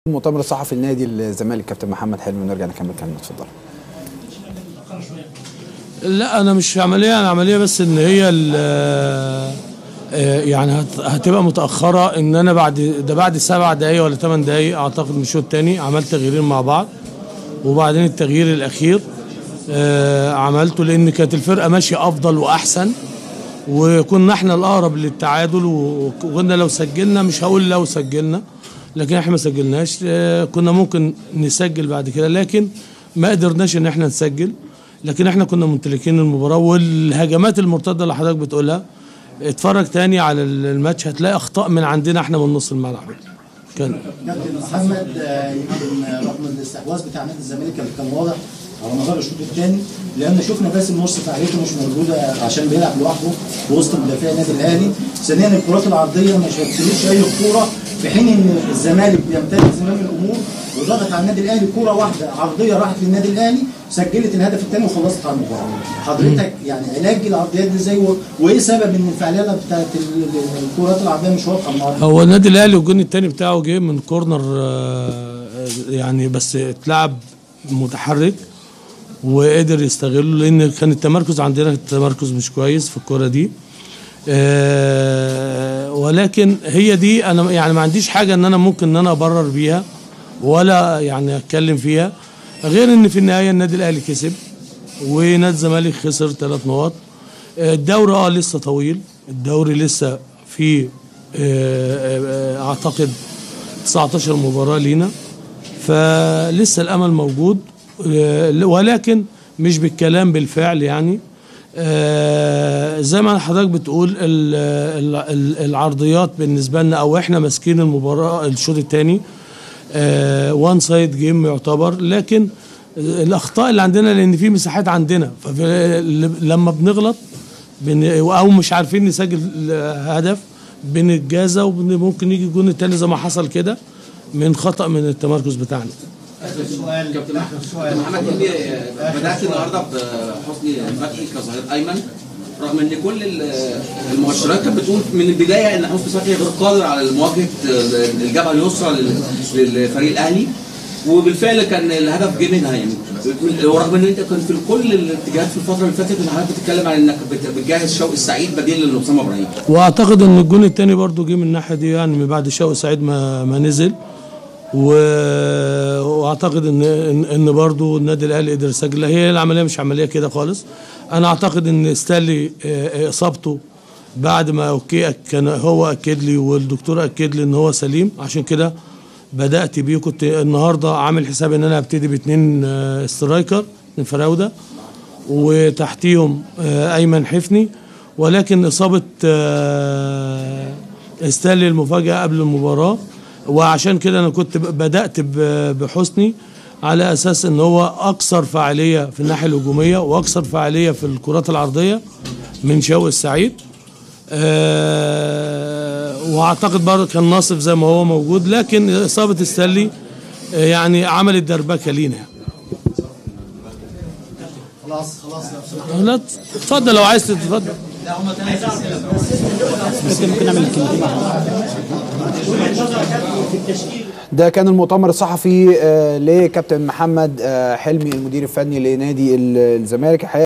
المؤتمر الصحفي لنادي الزمالك كابتن محمد حلمي ونرجع نكمل كلامنا اتفضل لا انا مش عمليه انا عمليه بس ان هي ال- آه، يعني هت- هتبقى متاخره ان انا بعد ده بعد سبع دقايق ولا ثمان دقايق اعتقد من الشوط الثاني عملت تغييرين مع بعض وبعدين التغيير الاخير آه، عملته لان كانت الفرقه ماشيه افضل واحسن وكنا احنا الاقرب للتعادل وكنا لو سجلنا مش هقول لو سجلنا لكن احنا ما سجلناش آه، كنا ممكن نسجل بعد كده لكن ما قدرناش ان احنا نسجل لكن احنا كنا ممتلكين المباراه والهجمات المرتده اللي حضرتك بتقولها اتفرج تاني على الماتش هتلاقي اخطاء من عندنا احنا من نص الملعب كان كابتن محمد آه، يمكن آه، رغم الاستحواذ بتاع نادي الزمالك اللي كان واضح على مدار الشوط الثاني لان شفنا باسم مرسي فعاليته مش موجوده عشان بيلعب لوحده في وسط مدافعي النادي الاهلي ثانيا الكرات العرضيه ما شكلتش اي خطوره في حين ان الزمالك بيمتلك زمام الامور وضغط على النادي الاهلي كوره واحده عرضيه راحت للنادي الاهلي سجلت الهدف الثاني وخلصت على المباراه حضرتك يعني علاج العرضيات دي ازاي و- وايه سبب ان الفعاليه بتاعت ال- ال- الكرات العرضيه مش واضحه النهارده هو النادي الاهلي الجون الثاني بتاعه جه من كورنر آه، يعني بس اتلعب متحرك وقدر يستغله لان كان التمركز عندنا التمركز مش كويس في الكوره دي آه، ولكن هي دي انا يعني ما عنديش حاجه ان انا ممكن ان انا ابرر بيها ولا يعني اتكلم فيها غير ان في النهايه النادي الاهلي كسب ونادي الزمالك خسر ثلاث نقط آه، الدوري اه لسه طويل الدوري لسه في آه، آه، اعتقد 19 مباراه لينا فلسه الامل موجود آه، ولكن مش بالكلام بالفعل يعني آه، زي ما حضرتك بتقول ال- ال- ال- العرضيات بالنسبه لنا او احنا ماسكين المباراه الشوط الثاني وان سايد جيم يعتبر لكن الاخطاء اللي عندنا لان في مساحات عندنا فلما بنغلط بن او مش عارفين نسجل هدف بنتجازى وممكن يجي الجون التاني زي ما حصل كده من خطا من التمركز بتاعنا سؤال كابتن احمد محمد حلمي آه، بدات النهارده بحسني فتحي كظهير ايمن رغم ان كل ال- المؤشرات كانت بتقول من البدايه ان حسني فتحي غير قادر على مواجهه آه، الجبهه اليسرى لل- للفريق الاهلي وبالفعل كان الهدف جه منها يعني ورغم ان انت كنت في كل الاتجاهات في الفتره اللي فاتت ان حضرتك بتتكلم عن انك بت- بتجهز شوقي السعيد بديل لاسامه ابراهيم واعتقد ان الجون الثاني برضو جه من الناحيه دي يعني من بعد شوقي سعيد ما ما نزل و... واعتقد ان ان, إن برضو النادي الاهلي قدر يسجل هي العمليه مش عمليه كده خالص انا اعتقد ان ستانلي آه، آه، اصابته بعد ما اوكي كان هو اكد لي والدكتور اكد لي ان هو سليم عشان كده بدات بيه كنت النهارده عامل حساب ان انا هبتدي باثنين آه، سترايكر من فراوده وتحتيهم آه، ايمن حفني ولكن اصابه آه، ستانلي المفاجاه قبل المباراه وعشان كده انا كنت ب- بدات ب- بحسني على اساس ان هو اكثر فعاليه في الناحيه الهجوميه واكثر فعاليه في الكرات العرضيه من شوقي السعيد آه، واعتقد برضه كان ناصف زي ما هو موجود لكن اصابه ستانلي آه، يعني عملت دربكه لينا يعني. خلاص خلاص لو سمحت لا اتفضل لو عايز تتفضل ده كان المؤتمر الصحفي آه، لكابتن محمد آه، حلمي المدير الفني لنادي ال- الزمالك الحقيقة